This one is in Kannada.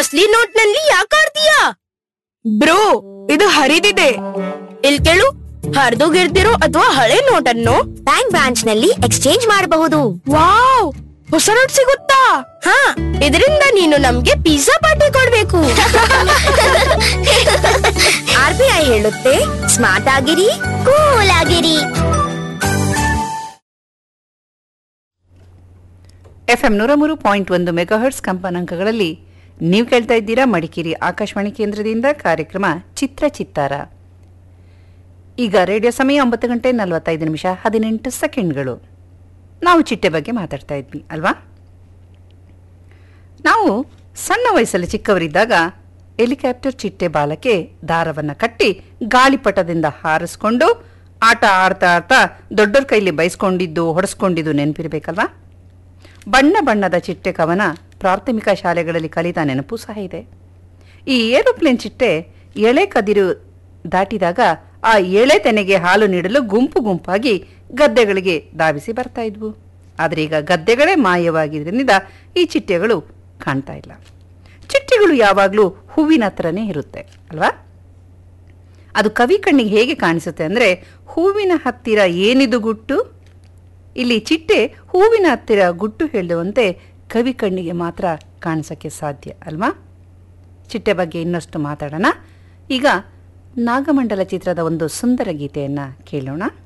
ಅಸ್ಲಿ ನೋಟ್ ನಲ್ಲಿ ಯಾಕೆ ಆಡ್ತೀಯಾ ಬ್ರೋ ಇದು ಹರಿದಿದೆ ಇಲ್ ಕೇಳು ಹರಿದೋಗಿರ್ದಿರೋ ಅಥವಾ ಹಳೆ ನೋಟ್ ಅನ್ನು ಬ್ಯಾಂಕ್ ಬ್ರಾಂಚ್ ನಲ್ಲಿ ಎಕ್ಸ್ಚೇಂಜ್ ಮಾಡಬಹುದು ವಾವ್ ಹೊಸ ನೋಟ್ ಸಿಗುತ್ತಾ ಹಾ ಇದರಿಂದ ನೀನು ನಮ್ಗೆ ಪಿಜ್ಜಾ ಪಾರ್ಟಿ ಕೊಡ್ಬೇಕು ಆರ್ ಬಿ ಐ ಹೇಳುತ್ತೆ ಸ್ಮಾರ್ಟ್ ಆಗಿರಿ ಕೂಲ್ ಆಗಿರಿ ಎಫ್ ಎಂ ನೂರ ಮೂರು ಪಾಯಿಂಟ್ ಒಂದು ಮೆಗಾಹರ್ಟ್ಸ್ ಕಂಪನಾಂಕಗಳಲ್ಲಿ ನೀವು ಕೇಳ್ತಾ ಇದ್ದೀರಾ ಮಡಿಕೇರಿ ಆಕಾಶವಾಣಿ ಕೇಂದ್ರದಿಂದ ಕಾರ್ಯಕ್ರಮ ಚಿತ್ರ ಚಿತ್ತಾರ ಈಗ ರೇಡಿಯೋ ಸಮಯ ಒಂಬತ್ತು ಗಂಟೆ ನಲವತ್ತೈದು ನಿಮಿಷ ಹದಿನೆಂಟು ಸೆಕೆಂಡ್ಗಳು ನಾವು ಚಿಟ್ಟೆ ಬಗ್ಗೆ ಮಾತಾಡ್ತಾ ಇದ್ವಿ ಅಲ್ವಾ ನಾವು ಸಣ್ಣ ವಯಸ್ಸಲ್ಲಿ ಚಿಕ್ಕವರಿದ್ದಾಗ ಹೆಲಿಕಾಪ್ಟರ್ ಚಿಟ್ಟೆ ಬಾಲಕ್ಕೆ ದಾರವನ್ನು ಕಟ್ಟಿ ಗಾಳಿಪಟದಿಂದ ಹಾರಿಸ್ಕೊಂಡು ಆಟ ಆಡ್ತಾ ಆಡ್ತಾ ದೊಡ್ಡರ ಕೈಲಿ ಬಯಸ್ಕೊಂಡಿದ್ದು ಹೊಡೆಸ್ಕೊಂಡಿದ್ದು ನೆನಪಿರ್ಬೇಕಲ್ವಾ ಬಣ್ಣ ಬಣ್ಣದ ಚಿಟ್ಟೆ ಕವನ ಪ್ರಾಥಮಿಕ ಶಾಲೆಗಳಲ್ಲಿ ಕಲಿತ ನೆನಪು ಸಹ ಇದೆ ಈ ಏರೋಪ್ಲೇನ್ ಚಿಟ್ಟೆ ಎಳೆ ಕದಿರು ದಾಟಿದಾಗ ಆ ಎಳೆ ತೆನೆಗೆ ಹಾಲು ನೀಡಲು ಗುಂಪು ಗುಂಪಾಗಿ ಗದ್ದೆಗಳಿಗೆ ಧಾವಿಸಿ ಬರ್ತಾ ಇದ್ವು ಆದರೆ ಈಗ ಗದ್ದೆಗಳೇ ಮಾಯವಾಗಿದ್ದರಿಂದ ಈ ಚಿಟ್ಟೆಗಳು ಕಾಣ್ತಾ ಇಲ್ಲ ಚಿಟ್ಟೆಗಳು ಯಾವಾಗಲೂ ಹೂವಿನ ಹತ್ರನೇ ಇರುತ್ತೆ ಅಲ್ವಾ ಅದು ಕವಿ ಕಣ್ಣಿಗೆ ಹೇಗೆ ಕಾಣಿಸುತ್ತೆ ಅಂದರೆ ಹೂವಿನ ಹತ್ತಿರ ಏನಿದು ಗುಟ್ಟು ಇಲ್ಲಿ ಚಿಟ್ಟೆ ಹೂವಿನ ಹತ್ತಿರ ಗುಟ್ಟು ಹೇಳುವಂತೆ ಕವಿ ಕಣ್ಣಿಗೆ ಮಾತ್ರ ಕಾಣಿಸೋಕ್ಕೆ ಸಾಧ್ಯ ಅಲ್ವಾ ಚಿಟ್ಟೆ ಬಗ್ಗೆ ಇನ್ನಷ್ಟು ಮಾತಾಡೋಣ ಈಗ ನಾಗಮಂಡಲ ಚಿತ್ರದ ಒಂದು ಸುಂದರ ಗೀತೆಯನ್ನು ಕೇಳೋಣ